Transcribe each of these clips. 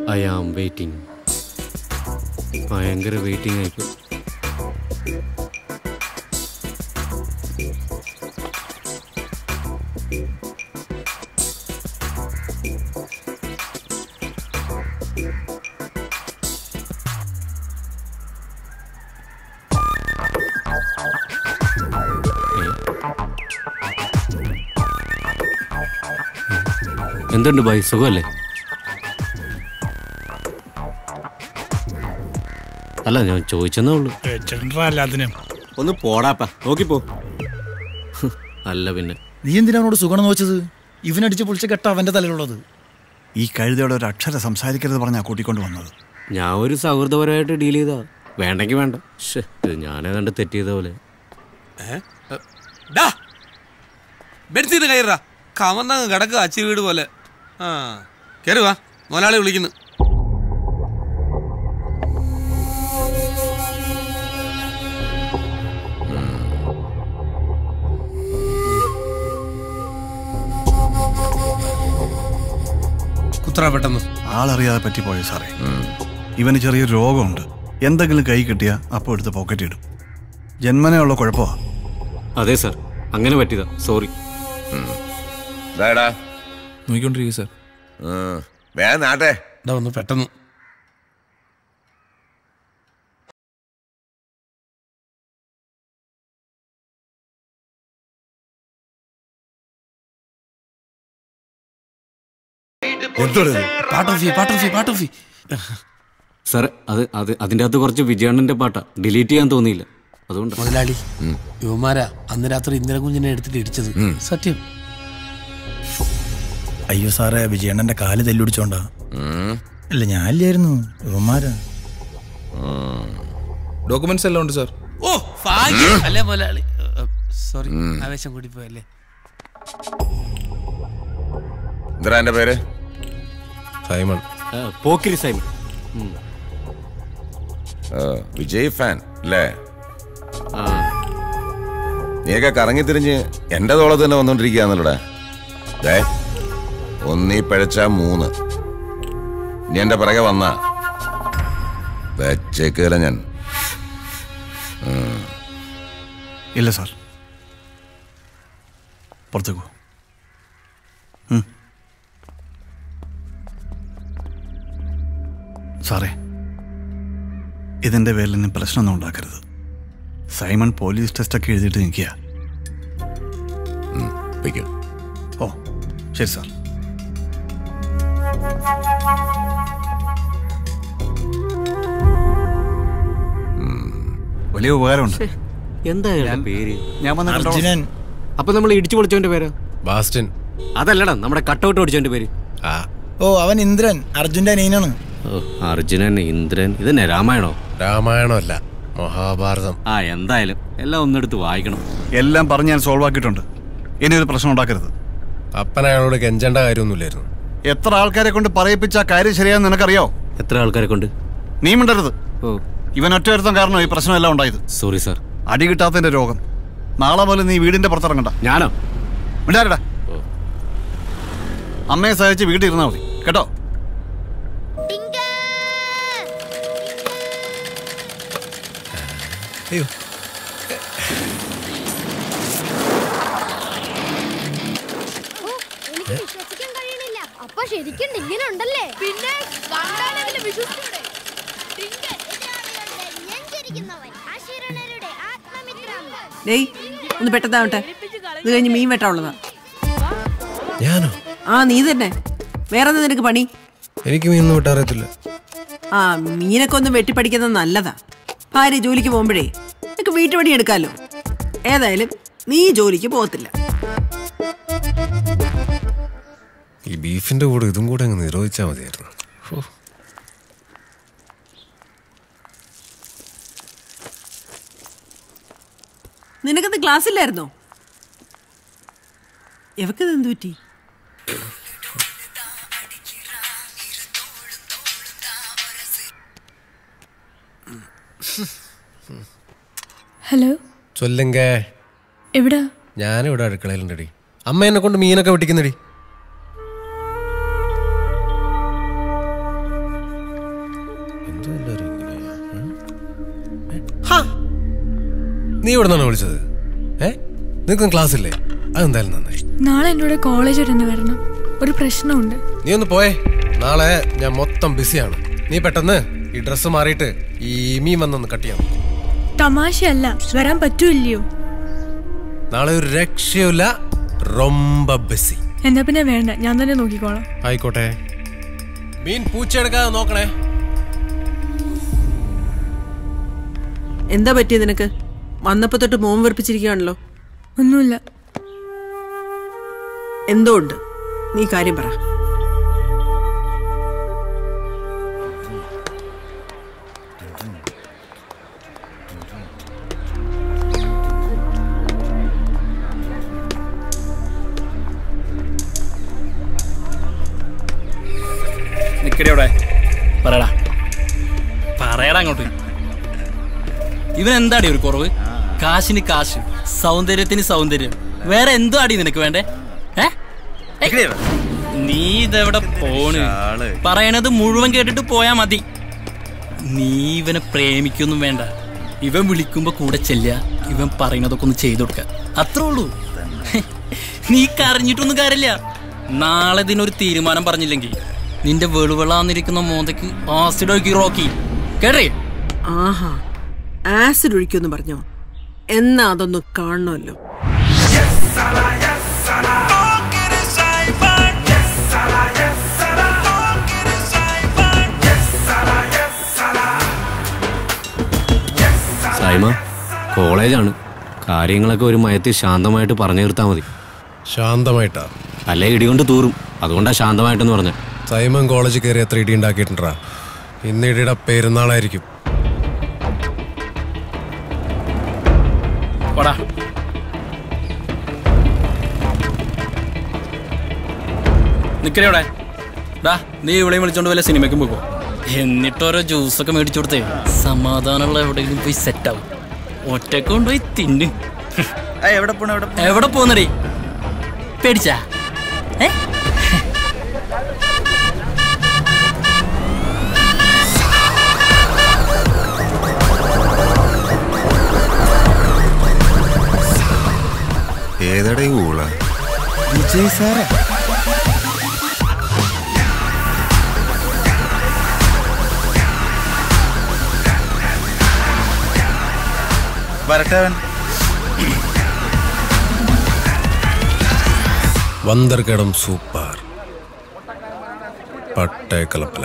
I am waiting ഭയങ്കര waiting ആയിപ്പോയി എന്തുണ്ട് ബായ് സുഖമല്ലേ അല്ല ഞാൻ ചോദിച്ചെന്നേ ഉള്ളൂ വെച്ചിട്ടുണ്ടാ എല്ലാത്തിനും ഒന്ന് പോടാപ്പ നോക്കിപ്പോ അല്ല പിന്നെ നീ എന്തിനാ അവനോട് സുഖം വെച്ചത് ഇവനടിച്ച് പൊളിച്ച കെട്ട അവന്റെ തലയിലുള്ളത് ഈ കഴുതയോട് ഒരു അക്ഷരം സംസാരിക്കരുത് പറഞ്ഞാ കൂട്ടിക്കൊണ്ട് വന്നത് ഞാൻ ഒരു സൗഹൃദപരമായിട്ട് ഡീൽ ചെയ്താ വേണ്ടെങ്കിൽ വേണ്ട ശ്ശെ, ഇത് ഞാനേതാണ്ട് തെറ്റ് ചെയ്ത പോലെ ഡാ ബെഡ്സീറ്റ് കയറാ കമന്നങ്ങ് കിടക്കുക അച്ചി വീട് പോലെ ആ കയറി വാ മുതലാളി വിളിക്കുന്നു കുത്ര പെട്ടെന്ന് ആളറിയാതെ പറ്റിപ്പോയി സാറേ ഇവന് ചെറിയൊരു രോഗമുണ്ട് എന്തെങ്കിലും കൈ കിട്ടിയാ അപ്പോൾ എടുത്ത് പോക്കറ്റ് ഇടും ജന്മനയുള്ള കുഴപ്പമാ അതെ സാർ അങ്ങനെ പറ്റിയതാ സോറി ഇതാടാ നോക്കിക്കൊണ്ടിരിക്കുക സാർ വേഗം നാട്ടെ ഡാ ഒന്ന് പെട്ടെന്ന് പാട്ടോഫി പാട്ടോഫി പാട്ടോഫി സാർ അത് അത് അതിൻ്റെ അകത്ത് കുറച്ച് വിജയണ്ണൻ്റെ പാട്ടാ ഡിലീറ്റ് ചെയ്യാൻ തോന്നിയില്ല അതുകൊണ്ട് മുതലാളി യുവമാരാ അന്ന് രാത്രി ഇന്ദിര കുഞ്ഞിനെ എടുത്തിട്ട് ഇടിച്ചത് സത്യം അയ്യോ സാറേ വിജയണ്ണന്റെ കാല് തല്ലുടിച്ചോണ്ടാ അല്ല ഞാനില്ലായിരുന്നു ഇവന്മാരാ ഡോക്യുമെന്റ്സ് എല്ലാം ഉണ്ട് സാർ ഓ ഭാഗ്യം അല്ലേ മുതലാളി സോറി ആവേശം കൂടി പോയല്ലേ എന്താ എന്റെ പേര് സൈമൺ ആ, പോക്കിരി സൈമൺ ഉം. ആ, വിജയ് ഫാൻ അല്ലേ ആ നീയൊക്കെ കറങ്ങി തിരിഞ്ഞ് എന്റെ തോളത്ത് തന്നെ വന്നോണ്ടിരിക്കുകയാണല്ലോടെ ദേ ഒന്നീ പിഴച്ച മൂന്ന് നീ എന്റെ പിറകെ വന്ന വെച്ചേക്കല ഞാൻ ഇല്ല സാർ പുറത്തേക്ക് പോ ഉം. സാറേ ഇതിന്റെ പേരിൽ ഇനി പ്രശ്നമൊന്നും ഉണ്ടാക്കരുത് സൈമൺ പോലീസ് ടെസ്റ്റൊക്കെ എഴുതിയിട്ട് നിൽക്കുക വയ്ക്കോ ഓ ശരി സാർ വലിയ ഉപകാരമുണ്ട് എന്താ അയാളുടെ പേര് ഞാൻ വന്ന് കണ്ടോളാം. അർജുനൻ അപ്പൊ നമ്മൾ ഇടിച്ചു പൊളിച്ചവന്റെ പേര് ബാസ്റ്റിൻ അതല്ലടാ നമ്മുടെ കട്ടൗട്ട് ഓടിച്ചവന്റെ പേര് ആ ഓ അവൻ ഇന്ദ്രൻ അർജുന്റെ അനിയനാണ് ഓ അർജുനൻ ഇന്ദ്രൻ ഇതന്നെ രാമായണോ രാമായണമല്ല മഹാഭാരതം ആ എന്തായാലും എല്ലാം ഒന്നെടുത്ത് വായിക്കണം എല്ലാം പറഞ്ഞ് ഞാൻ സോൾവ് ആക്കിയിട്ടുണ്ട് ഇനി ഒരു പ്രശ്നം ഉണ്ടാക്കരുത് അപ്പൻ അയാളോട് കെഞ്ചേണ്ട കാര്യമൊന്നുമില്ലായിരുന്നു എത്ര ആൾക്കാരെ കൊണ്ട് പറയിപ്പിച്ച ആ കാര്യം ശരിയാന്ന് നിനക്കറിയോ എത്ര ആൾക്കാരെ കൊണ്ട് നീ മിണ്ടരുത് ഓ ഇവൻ ഒറ്റ ഒരുത്തം കാരണം ഈ പ്രശ്നമെല്ലാം ഉണ്ടായത് സോറി സാർ അടി കിട്ടാത്തതിന്റെ രോഗം നാളെ മുതൽ നീ വീടിന്റെ പുറത്തിറങ്ങണ്ട ഞാനോ മിണ്ടാരടാ അമ്മയെ സഹായിച്ച് വീട്ടിൽ ഇരുന്നാ മതി കേട്ടോ അയ്യോ എനിക്ക് വിശ്വസിക്കാൻ കഴിയണില്ല അപ്പൊ ശരിക്കും ഇങ്ങനെ ഉണ്ടല്ലേ പിന്നെ കണ്ടാലെങ്കിലും വിശ്വസിച്ചൂടെ നെഞ്ചിരിക്കുന്നവൻ അശിരണരുടെ ആത്മമിത്രം ഡേയ് ഒന്ന് പെട്ടെന്നാവട്ടെ ഇത് കഴിഞ്ഞ് മീൻ വെട്ടാനുള്ളതാ ഞാനോ ആ നീ തന്നെ വേറെ എന്താ നിനക്ക് പണി എനിക്ക് മീനൊന്നും വിട്ടറിയത്തില്ല ആ മീനൊക്കെ ഒന്ന് വെട്ടിപ്പടിക്കുന്നത് നല്ലതാ ഭാര്യ ജോലിക്ക് പോകുമ്പോഴേ നിനക്ക് വീട്ടുപണി എടുക്കാലോ ഏതായാലും നീ ജോലിക്ക് പോകത്തില്ല ഈ ബീഫിന്റെ കൂടെ ഇതും കൂടെ അങ്ങ് നിരോധിച്ചാൽ മതിയായിരുന്നു ഹോ. നിനക്കത് ക്ലാസ് ഇല്ലായിരുന്നോ എവക്കത് എന്തു പറ്റി ഹലോ ചൊല്ലുങ്ക എവിടാ ഞാനിവിടെ അടുക്കളയിലുണ്ടടി അമ്മ എന്നെ കൊണ്ട് മീനൊക്കെ വെട്ടിക്കുന്നടി നീ ഇവിടെ നിന്നാണ് വിളിച്ചത് ഏ നിനക്കും ക്ലാസ് ഇല്ലേ അതെന്തായാലും നന്നായി നാളെ എന്നോട് കോളേജ് വരെ ഒന്ന് വരണം ഒരു പ്രശ്നമുണ്ട് നീ ഒന്ന് പോയേ നാളെ ഞാൻ മൊത്തം ബിസിയാണ് നീ പെട്ടെന്ന് ഈ ഡ്രസ്സ് മാറിയിട്ട് ഈ മീൻ വന്നൊന്ന് കട്ട് ചെയ്യാം തമാശയല്ല വരാൻ പറ്റൂല്ലയോ നാളെ ഒരു രക്ഷയുമില്ല റൊമ്പ ബിസി എന്നാ പിന്നെ വേണ്ട ഞാൻ തന്നെ നോക്കിക്കോളാം ആയിക്കോട്ടെ മീൻ പൂച്ചെടുക്കാതെ നോക്കണേ എന്താ പറ്റിയത് നിനക്ക് വന്നപ്പോ തൊട്ട് മോൻ വെറുപ്പിച്ചിരിക്കുകയാണല്ലോ ഒന്നുമില്ല എന്തോ ഉണ്ട് നീ കാര്യം പറ നിക്കടി അവിടെ പറയടാ പറയടാ അങ്ങോട്ട് ഇവൻ എന്താടി ഒരു കുറവ് കാശിന് കാശ് സൗന്ദര്യത്തിന് സൗന്ദര്യം വേറെ എന്തോ അടി നിനക്ക് വേണ്ടേ ഏ? ഏയ്. നീ ഇതെവിടെ പോണ് പറയണത് മുഴുവൻ കേട്ടിട്ട് പോയാ മതി നീ ഇവനെ പ്രേമിക്കൊന്നും വേണ്ട ഇവൻ വിളിക്കുമ്പോ കൂടെ ചെല്ലുക ഇവൻ പറയുന്നതൊക്കെ ഒന്ന് ചെയ്തു കൊടുക്ക അത്രേ ഉള്ളൂ നീ കരഞ്ഞിട്ടൊന്നും കാര്യമില്ല നാളെ ഇതിനൊരു തീരുമാനം പറഞ്ഞില്ലെങ്കിൽ നിന്റെ വെളുവെളാന്നിരിക്കുന്ന മോന്തയ്ക്ക് ആസിഡ് ഒഴുക്കി റോക്കി കേട്ടേ ആഹാ ആസിഡ് ഒഴിക്കുമെന്ന് പറഞ്ഞോ എന്നാ അതൊന്ന് കാണണമല്ലോ സൈമ കോളേജാണ് കാര്യങ്ങളൊക്കെ ഒരു മയത്തിൽ ശാന്തമായിട്ട് പറഞ്ഞു തീർത്താൽ മതി ശാന്തമായിട്ടാ അല്ലേ ഇടികൊണ്ട് തൂറും അതുകൊണ്ടാ ശാന്തമായിട്ടെന്ന് പറഞ്ഞ സൈമൻ കോളേജിൽ കയറി എത്ര ഇടി ഉണ്ടാക്കിയിട്ടുണ്ടാ ഇന്ന് ഇടിയുടെ പെരുന്നാളായിരിക്കും പോടാ നിക്കലേ ഡാ നീ ഇവിടെയും വിളിച്ചോണ്ട് വല്ല സിനിമയ്ക്കും പോകും എന്നിട്ടോരോ ജ്യൂസൊക്കെ മേടിച്ചു കൊടുത്തേ സമാധാനമുള്ള എവിടെയെങ്കിലും പോയി സെറ്റ് ആവും ഒറ്റക്ക് കൊണ്ടുപോയി തിന്ന് എവിടെ പോണ എവിടെ എവിടെ പോന്നടി പേടിച്ചാ ഏ ഏതടേ ഊള വിജയ് സാറേ വരട്ടവൻ വന്തർകടം സൂപ്പർ പട്ടേക്കലപ്പല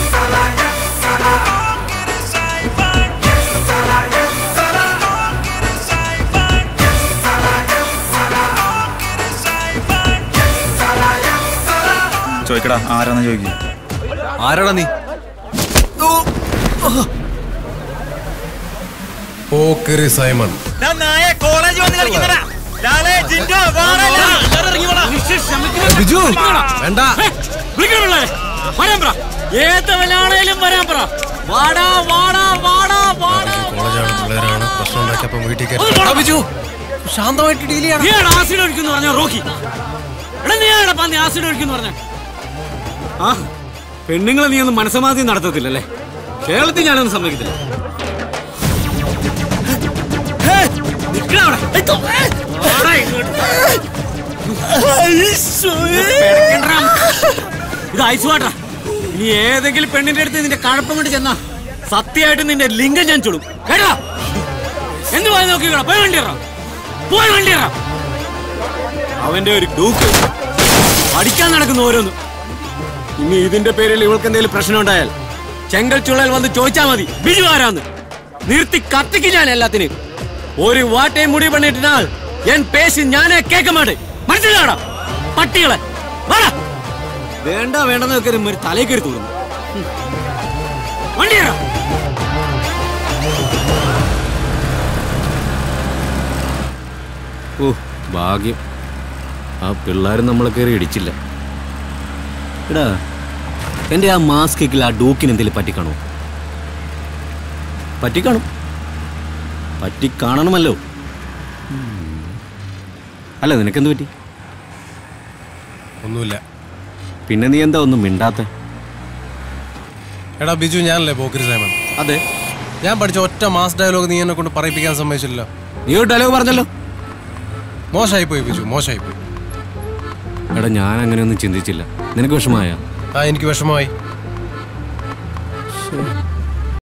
ചോദിക്കടാ ആരാന്ന് ചോദിക്കും ആരാടാ നീ പോക്കറി സൈമൺ കോളേജ് വന്ന് കളിക്കുന്നടാ ബിജു വേണ്ട ഏതവനാണേലും വരാൻ പറ വാടാ വാടാ വാടാ വാടാ കോളേജാണ് പിള്ളേരാണ് പ്രശ്നം ഉണ്ടാക്കിയപ്പം വീട്ടിൽ കയറി ബിജു ശാന്തമായിട്ട് ഡീൽ ചെയ്യണം നീയാണ് ആസിഡ് ഒഴിക്കുന്നു പറഞ്ഞ റോക്കി എടാ നീയാണ് പന്നി ആസിഡ് ഒഴിക്കുന്നു പറഞ്ഞ ആ പെണ്ണുങ്ങളെ നീ ഒന്നും മനസ്സമാധി നടത്തത്തില്ലല്ലേ കേരളത്തിൽ ഞാനൊന്നും സമ്മതിക്കത്തില്ല നിക്കടാ അവിടെ. ഏയ് തൊ- ഏയ്. വാടാ ഇങ്ങോട്ട്. പെടക്കണ്ടാ. ഇത് ഐസ് വാട്ടറാ ഇനി ഏതെങ്കിലും പെണ്ണിന്റെ അടുത്ത് നിന്റെ കഴപ്പം കൊണ്ട് ചെന്നാ സത്യമായിട്ട് നിന്റെ ലിംഗം ഞാൻ ചുടും കേട്ടോ എന്ത് പോയി നോക്കിക്കോളാം പോയി വണ്ടിയറ പോയി വണ്ടിയറ അവന്റെ ഒരു ഡൂക്ക് പഠിക്കാൻ നടക്കുന്ന ഓരോന്ന് ഇനി ഇതിന്റെ പേരിൽ ഇവൾക്ക് എന്തെങ്കിലും പ്രശ്നം ഉണ്ടായാൽ ചെങ്കൽ ചുള്ളൽ വന്ന് ചോദിച്ചാ മതി ബിജു ആരാന്ന് നിർത്തി കത്തിക്ക് ഞാൻ എല്ലാത്തിനും ഒരു വാട്ടയും മുടി പണിയിട്ടാൽ എൻ പേശി ഞാനേ കേൾക്ക മാട്ടെ മനസ്സിലാടാ പട്ടികളെ വാടാ. വേണ്ട വേണ്ടെന്നൊക്കെ ഒരു തലയിൽ കയറി തൂറുന്നു വണ്ടിയാ ഓ ഭാഗ്യം ആ പിള്ളേരും നമ്മളെ കയറി ഇടിച്ചില്ല എടാ എൻ്റെ ആ മാസ്കിൽ ആ ഡൂക്കിന് എന്തെങ്കിലും പറ്റിക്കാണോ പറ്റിക്കാണും പറ്റിക്കാണണമല്ലോ ഉം. അല്ല നിനക്കെന്ത് പറ്റി ഒന്നുമില്ല പിന്നെ നീ എന്താ ഒന്നും മിണ്ടാത്ത എടാ ബിജു ഞാനല്ലേ പോക്കരി സൈമൺ അതെ ഞാൻ പഠിച്ച ഒറ്റ മാസ് ഡയലോഗ് നീ എന്നെ കൊണ്ട് പറയിപ്പിക്കാൻ സമ്മതിച്ചില്ല നീ ഒരു ഡയലോഗ് പറഞ്ഞല്ലോ മോശമായി പോയി ബിജു മോശമായി പോയി എടാ ഞാൻ അങ്ങനെയൊന്നും ചിന്തിച്ചില്ല നിനക്ക് വിഷമായ ആ എനിക്ക് വിഷമമായി